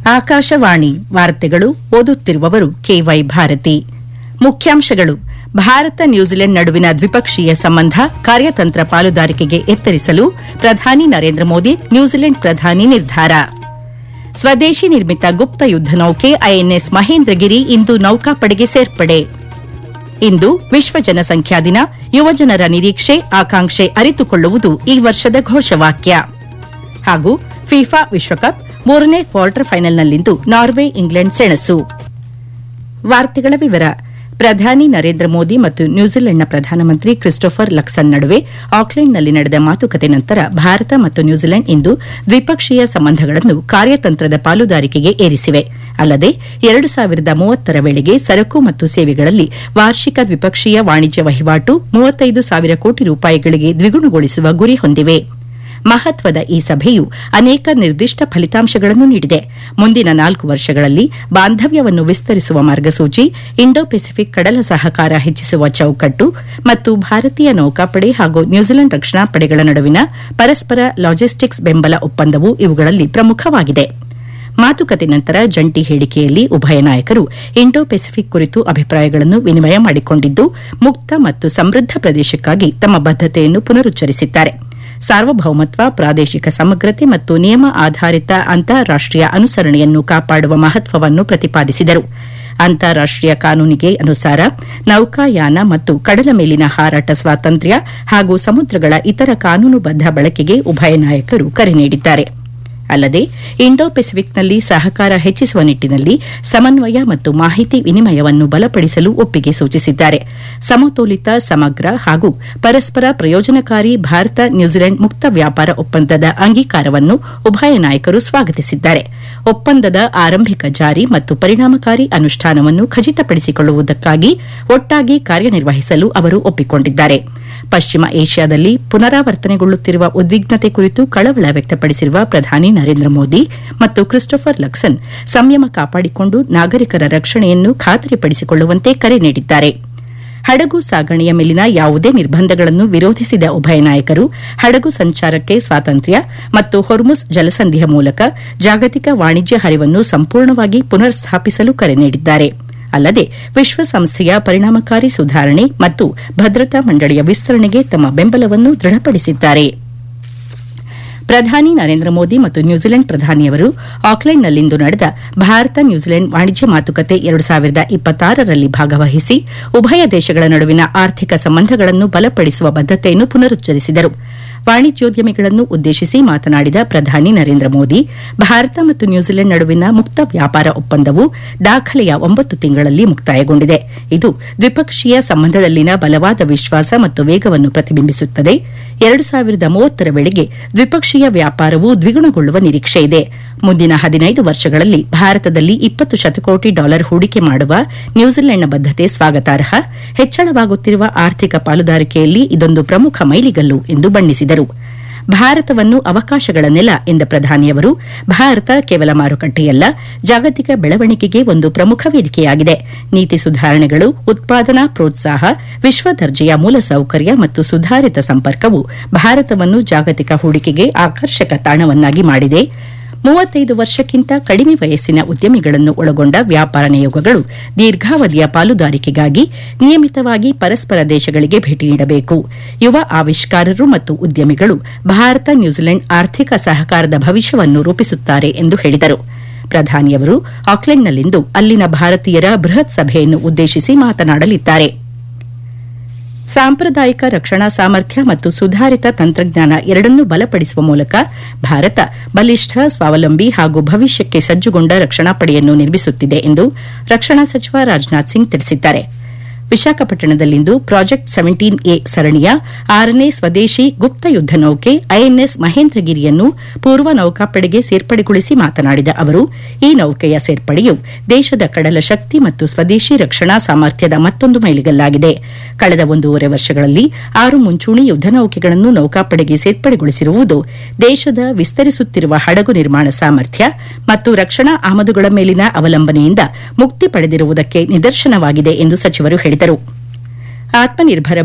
ಆಕಾಶವಾಣಿ ವಾರ್ತೆಗಳು ಓದುತ್ತಿರುವವರು ಕೆವೈ ಭಾರತಿ ಮುಖ್ಯಾಂಶಗಳು ಭಾರತ ನ್ಯೂಜಿಲೆಂಡ್ ನಡುವಿನ ದ್ವಿಪಕ್ಷೀಯ ಸಂಬಂಧ ಕಾರ್ಯತಂತ್ರ ಪಾಲುದಾರಿಕೆಗೆ ಎತ್ತರಿಸಲು ಪ್ರಧಾನಿ ನರೇಂದ್ರ ಮೋದಿ ನ್ಯೂಜಿಲೆಂಡ್ ಪ್ರಧಾನಿ ನಿರ್ಧಾರ ಸ್ವದೇಶಿ ನಿರ್ಮಿತ ಗುಪ್ತ ಯುದ್ದ ನೌಕೆ ಐಎನ್ಎಸ್ ಮಹೇಂದ್ರಗಿರಿ ಇಂದು ನೌಕಾಪಡೆಗೆ ಸೇರ್ಪಡೆ ಇಂದು ವಿಶ್ವ ಜನಸಂಖ್ಯಾ ದಿನ ಯುವಜನರ ನಿರೀಕ್ಷೆ ಆಕಾಂಕ್ಷೆ ಅರಿತುಕೊಳ್ಳುವುದು ಈ ವರ್ಷದ ಘೋಷವಾಕ್ಯ ಹಾಗೂ ಫಿಫಾ ವಿಶ್ವಕಪ್ ಮೂರನೇ ಕ್ವಾರ್ಟರ್ ಫೈನಲ್ನಲ್ಲಿಂದು ನಾರ್ವೆ ಇಂಗ್ಲೆಂಡ್ ಸೆಣಸು ವಾರ್ತೆಗಳ ವಿವರ ಪ್ರಧಾನಿ ನರೇಂದ್ರ ಮೋದಿ ಮತ್ತು ನ್ಯೂಜಿಲೆಂಡ್ನ ಪ್ರಧಾನಮಂತ್ರಿ ಕ್ರಿಸ್ಟೋಫರ್ ಲಕ್ಸನ್ ನಡುವೆ ಆಕ್ಲೆಂಡ್ನಲ್ಲಿ ನಡೆದ ಮಾತುಕತೆ ನಂತರ ಭಾರತ ಮತ್ತು ನ್ಯೂಜಿಲೆಂಡ್ ಇಂದು ದ್ವಿಪಕ್ಷೀಯ ಸಂಬಂಧಗಳನ್ನು ಕಾರ್ಯತಂತ್ರದ ಪಾಲುದಾರಿಕೆಗೆ ಏರಿಸಿವೆ ಅಲ್ಲದೆ ಎರಡು ಸಾವಿರದ ಮೂವತ್ತರ ವೇಳೆಗೆ ಸರಕು ಮತ್ತು ಸೇವೆಗಳಲ್ಲಿ ವಾರ್ಷಿಕ ದ್ವಿಪಕ್ಷೀಯ ವಾಣಿಜ್ಯ ವಹಿವಾಟು ಮೂವತ್ತೈದು ಸಾವಿರ ಕೋಟಿ ರೂಪಾಯಿಗಳಿಗೆ ದ್ವಿಗುಣಗೊಳಿಸುವ ಗುರಿ ಹೊಂದಿವೆ ಮಹತ್ವದ ಈ ಸಭೆಯು ಅನೇಕ ನಿರ್ದಿಷ್ಟ ಫಲಿತಾಂಶಗಳನ್ನು ನೀಡಿದೆ ಮುಂದಿನ ನಾಲ್ಕು ವರ್ಷಗಳಲ್ಲಿ ಬಾಂಧವ್ಯವನ್ನು ವಿಸ್ತರಿಸುವ ಮಾರ್ಗಸೂಚಿ ಇಂಡೋ ಪೆಸಿಫಿಕ್ ಕಡಲ ಸಹಕಾರ ಹೆಚ್ಚಿಸುವ ಚೌಕಟ್ಟು ಮತ್ತು ಭಾರತೀಯ ನೌಕಾಪಡೆ ಹಾಗೂ ನ್ಯೂಜಿಲೆಂಡ್ ರಕ್ಷಣಾ ಪಡೆಗಳ ನಡುವಿನ ಪರಸ್ಪರ ಲಾಜಿಸ್ಟಿಕ್ಸ್ ಬೆಂಬಲ ಒಪ್ಪಂದವು ಇವುಗಳಲ್ಲಿ ಪ್ರಮುಖವಾಗಿದೆ ಮಾತುಕತೆ ನಂತರ ಜಂಟಿ ಹೇಳಿಕೆಯಲ್ಲಿ ಉಭಯ ನಾಯಕರು ಇಂಡೋ ಪೆಸಿಫಿಕ್ ಕುರಿತು ಅಭಿಪ್ರಾಯಗಳನ್ನು ವಿನಿಮಯ ಮಾಡಿಕೊಂಡಿದ್ದು ಮುಕ್ತ ಮತ್ತು ಸಮೃದ್ದ ಪ್ರದೇಶಕ್ಕಾಗಿ ತಮ್ಮ ಬದ್ದತೆಯನ್ನು ಪುನರುಚ್ಚರಿಸಿದ್ದಾರೆ ಸಾರ್ವಭೌಮತ್ವ ಪ್ರಾದೇಶಿಕ ಸಮಗ್ರತೆ ಮತ್ತು ನಿಯಮ ಆಧಾರಿತ ಅಂತಾರಾಷ್ಟೀಯ ಅನುಸರಣೆಯನ್ನು ಕಾಪಾಡುವ ಮಹತ್ವವನ್ನು ಪ್ರತಿಪಾದಿಸಿದರು ಅಂತಾರಾಷ್ಟೀಯ ಕಾನೂನಿಗೆ ಅನುಸಾರ ನೌಕಾಯಾನ ಮತ್ತು ಕಡಲ ಮೇಲಿನ ಹಾರಾಟ ಸ್ವಾತಂತ್ರ್ಯ ಹಾಗೂ ಸಮುದ್ರಗಳ ಇತರ ಕಾನೂನುಬದ್ದ ಬಳಕೆಗೆ ಉಭಯ ನಾಯಕರು ಕರೆ ನೀಡಿದ್ದಾರೆ ಅಲ್ಲದೆ ಇಂಡೋ ಪೆಸಿಫಿಕ್ನಲ್ಲಿ ಸಹಕಾರ ಹೆಚ್ಚಿಸುವ ನಿಟ್ಟಿನಲ್ಲಿ ಸಮನ್ವಯ ಮತ್ತು ಮಾಹಿತಿ ವಿನಿಮಯವನ್ನು ಬಲಪಡಿಸಲು ಒಪ್ಪಿಗೆ ಸೂಚಿಸಿದ್ದಾರೆ ಸಮತೋಲಿತ ಸಮಗ್ರ ಹಾಗೂ ಪರಸ್ಪರ ಪ್ರಯೋಜನಕಾರಿ ಭಾರತ ನ್ಯೂಜಿಲೆಂಡ್ ಮುಕ್ತ ವ್ಯಾಪಾರ ಒಪ್ಪಂದದ ಅಂಗೀಕಾರವನ್ನು ಉಭಯ ನಾಯಕರು ಸ್ವಾಗತಿಸಿದ್ದಾರೆ ಒಪ್ಪಂದದ ಆರಂಭಿಕ ಜಾರಿ ಮತ್ತು ಪರಿಣಾಮಕಾರಿ ಅನುಷ್ಠಾನವನ್ನು ಖಚಿತಪಡಿಸಿಕೊಳ್ಳುವುದಕ್ಕಾಗಿ ಒಟ್ಟಾಗಿ ಕಾರ್ಯನಿರ್ವಹಿಸಲು ಅವರು ಒಪ್ಪಿಕೊಂಡಿದ್ದಾರೆ ಪಶ್ಚಿಮ ಏಷ್ಯಾದಲ್ಲಿ ಪುನರಾವರ್ತನೆಗೊಳ್ಳುತ್ತಿರುವ ಉದ್ವಿಗ್ನತೆ ಕುರಿತು ಕಳವಳ ವ್ಯಕ್ತಪಡಿಸಿರುವ ಪ್ರಧಾನಿ ನರೇಂದ್ರ ಮೋದಿ ಮತ್ತು ಕ್ರಿಸ್ಟೋಫರ್ ಲಕ್ಸನ್ ಸಂಯಮ ಕಾಪಾಡಿಕೊಂಡು ನಾಗರಿಕರ ರಕ್ಷಣೆಯನ್ನು ಖಾತರಿಪಡಿಸಿಕೊಳ್ಳುವಂತೆ ಕರೆ ನೀಡಿದ್ದಾರೆ ಹಡಗು ಸಾಗಣೆಯ ಮೇಲಿನ ಯಾವುದೇ ನಿರ್ಬಂಧಗಳನ್ನು ವಿರೋಧಿಸಿದ ಉಭಯ ನಾಯಕರು ಹಡಗು ಸಂಚಾರಕ್ಕೆ ಸ್ವಾತಂತ್ರ್ಯ ಮತ್ತು ಹೊರ್ಮುಸ್ ಜಲಸಂಧಿಯ ಮೂಲಕ ಜಾಗತಿಕ ವಾಣಿಜ್ಯ ಹರಿವನ್ನು ಸಂಪೂರ್ಣವಾಗಿ ಪುನರ್ ಸ್ಥಾಪಿಸಲು ಕರೆ ನೀಡಿದ್ದಾರೆ ಅಲ್ಲದೆ ವಿಶ್ವಸಂಸ್ಥೆಯ ಪರಿಣಾಮಕಾರಿ ಸುಧಾರಣೆ ಮತ್ತು ಭದ್ರತಾ ಮಂಡಳಿಯ ವಿಸ್ತರಣೆಗೆ ತಮ್ಮ ಬೆಂಬಲವನ್ನು ದೃಢಪಡಿಸಿದ್ದಾರೆ ಪ್ರಧಾನಿ ನರೇಂದ್ರ ಮೋದಿ ಮತ್ತು ನ್ಯೂಜಿಲೆಂಡ್ ಪ್ರಧಾನಿಯವರು ಆಕ್ಲೆಂಡ್ನಲ್ಲಿಂದು ನಡೆದ ಭಾರತ ನ್ಯೂಜಿಲೆಂಡ್ ವಾಣಿಜ್ಯ ಮಾತುಕತೆ ಎರಡು ಸಾವಿರದ ಇಪ್ಪತ್ತಾರರಲ್ಲಿ ಭಾಗವಹಿಸಿ ಉಭಯ ದೇಶಗಳ ನಡುವಿನ ಆರ್ಥಿಕ ಸಂಬಂಧಗಳನ್ನು ಬಲಪಡಿಸುವ ಬದ್ದತೆಯನ್ನು ಪುನರುಚ್ಚರಿಸಿದರು ವಾಣಿಜ್ಯೋದ್ಯಮಿಗಳನ್ನು ಉದ್ದೇಶಿಸಿ ಮಾತನಾಡಿದ ಪ್ರಧಾನಿ ನರೇಂದ್ರ ಮೋದಿ ಭಾರತ ಮತ್ತು ನ್ಯೂಜಿಲೆಂಡ್ ನಡುವಿನ ಮುಕ್ತ ವ್ಯಾಪಾರ ಒಪ್ಪಂದವು ದಾಖಲೆಯ ಒಂಬತ್ತು ತಿಂಗಳಲ್ಲಿ ಮುಕ್ತಾಯಗೊಂಡಿದೆ ಇದು ದ್ವಿಪಕ್ಷೀಯ ಸಂಬಂಧದಲ್ಲಿನ ಬಲವಾದ ವಿಶ್ವಾಸ ಮತ್ತು ವೇಗವನ್ನು ಪ್ರತಿಬಿಂಬಿಸುತ್ತದೆ ಎರಡು ಸಾವಿರದ ಮೂವತ್ತರ ವೇಳೆಗೆ ದ್ವಿಪಕ್ಷೀಯ ವ್ಯಾಪಾರವು ದ್ವಿಗುಣಗೊಳ್ಳುವ ನಿರೀಕ್ಷೆ ಇದೆ ಮುಂದಿನ ಹದಿನೈದು ವರ್ಷಗಳಲ್ಲಿ ಭಾರತದಲ್ಲಿ ಇಪ್ಪತ್ತು ಶತಕೋಟಿ ಡಾಲರ್ ಹೂಡಿಕೆ ಮಾಡುವ ನ್ಯೂಜಿಲೆಂಡ್ನ ಬದ್ದತೆ ಸ್ವಾಗತಾರ್ಹ ಹೆಚ್ಚಳವಾಗುತ್ತಿರುವ ಆರ್ಥಿಕ ಪಾಲುದಾರಿಕೆಯಲ್ಲಿ ಇದೊಂದು ಪ್ರಮುಖ ಮೈಲಿಗಲ್ಲು ಎಂದು ಬಣ್ಣಿಸಿದರು ಭಾರತವನ್ನು ಅವಕಾಶಗಳ ನೆಲ ಎಂದ ಪ್ರಧಾನಿಯವರು ಭಾರತ ಕೇವಲ ಮಾರುಕಟ್ಟೆಯಲ್ಲ ಜಾಗತಿಕ ಬೆಳವಣಿಗೆಗೆ ಒಂದು ಪ್ರಮುಖ ವೇದಿಕೆಯಾಗಿದೆ ನೀತಿ ಸುಧಾರಣೆಗಳು ಉತ್ಪಾದನಾ ಪ್ರೋತ್ಸಾಹ ವಿಶ್ವ ದರ್ಜೆಯ ಮೂಲಸೌಕರ್ಯ ಮತ್ತು ಸುಧಾರಿತ ಸಂಪರ್ಕವು ಭಾರತವನ್ನು ಜಾಗತಿಕ ಹೂಡಿಕೆಗೆ ಆಕರ್ಷಕ ತಾಣವನ್ನಾಗಿ ಮಾಡಿದೆ ಮೂವತ್ತೈದು ವರ್ಷಕ್ಕಿಂತ ಕಡಿಮೆ ವಯಸ್ಸಿನ ಉದ್ಯಮಿಗಳನ್ನು ಒಳಗೊಂಡ ವ್ಯಾಪಾರ ನಿಯೋಗಗಳು ದೀರ್ಘಾವಧಿಯ ಪಾಲುದಾರಿಕೆಗಾಗಿ ನಿಯಮಿತವಾಗಿ ಪರಸ್ಪರ ದೇಶಗಳಿಗೆ ಭೇಟಿ ನೀಡಬೇಕು ಯುವ ಆವಿಷ್ಕಾರರು ಮತ್ತು ಉದ್ಯಮಿಗಳು ಭಾರತ ನ್ಯೂಜಿಲೆಂಡ್ ಆರ್ಥಿಕ ಸಹಕಾರದ ಭವಿಷ್ಯವನ್ನು ರೂಪಿಸುತ್ತಾರೆ ಎಂದು ಹೇಳಿದರು ಪ್ರಧಾನಿಯವರು ಆಕ್ಲೆಂಡ್ನಲ್ಲಿಂದು ಅಲ್ಲಿನ ಭಾರತೀಯರ ಬೃಹತ್ ಸಭೆಯನ್ನು ಉದ್ದೇಶಿಸಿ ಮಾತನಾಡಲಿದ್ದಾರೆ ಸಾಂಪ್ರದಾಯಿಕ ರಕ್ಷಣಾ ಸಾಮರ್ಥ್ಯ ಮತ್ತು ಸುಧಾರಿತ ತಂತ್ರಜ್ಞಾನ ಎರಡನ್ನೂ ಬಲಪಡಿಸುವ ಮೂಲಕ ಭಾರತ ಬಲಿಷ್ಠ ಸ್ವಾವಲಂಬಿ ಹಾಗೂ ಭವಿಷ್ಯಕ್ಕೆ ಸಜ್ಜುಗೊಂಡ ರಕ್ಷಣಾ ಪಡೆಯನ್ನು ನಿರ್ಮಿಸುತ್ತಿದೆ ಎಂದು ರಕ್ಷಣಾ ಸಚಿವ ರಾಜನಾಥ್ ಸಿಂಗ್ ತಿಳಿಸಿದ್ದಾರೆ ವಿಶಾಖಪಟ್ಟಣದಲ್ಲಿಂದು ಪ್ರಾಜೆಕ್ಟ್ ಸೆವೆಂಟೀನ್ ಎ ಸರಣಿಯ ಆರನೇ ಸ್ವದೇಶಿ ಗುಪ್ತ ಯುದ್ದ ನೌಕೆ ಐಎನ್ಎಸ್ ಮಹೇಂದ್ರಗಿರಿಯನ್ನು ಪೂರ್ವ ನೌಕಾಪಡೆಗೆ ಸೇರ್ಪಡೆಗೊಳಿಸಿ ಮಾತನಾಡಿದ ಅವರು ಈ ನೌಕೆಯ ಸೇರ್ಪಡೆಯು ದೇಶದ ಕಡಲ ಶಕ್ತಿ ಮತ್ತು ಸ್ವದೇಶಿ ರಕ್ಷಣಾ ಸಾಮರ್ಥ್ಯದ ಮತ್ತೊಂದು ಮೈಲಿಗಲ್ಲಾಗಿದೆ ಕಳೆದ ಒಂದೂವರೆ ವರ್ಷಗಳಲ್ಲಿ ಆರು ಮುಂಚೂಣಿ ಯುದ್ದ ನೌಕೆಗಳನ್ನು ನೌಕಾಪಡೆಗೆ ಸೇರ್ಪಡೆಗೊಳಿಸಿರುವುದು ದೇಶದ ವಿಸ್ತರಿಸುತ್ತಿರುವ ಹಡಗು ನಿರ್ಮಾಣ ಸಾಮರ್ಥ್ಯ ಮತ್ತು ರಕ್ಷಣಾ ಆಮದುಗಳ ಮೇಲಿನ ಅವಲಂಬನೆಯಿಂದ ಮುಕ್ತಿ ಪಡೆದಿರುವುದಕ್ಕೆ ನಿದರ್ಶನವಾಗಿದೆ ಎಂದು ಸಚಿವರು ಹೇಳಿದರು ಆತ್ಮನಿರ್ಭರ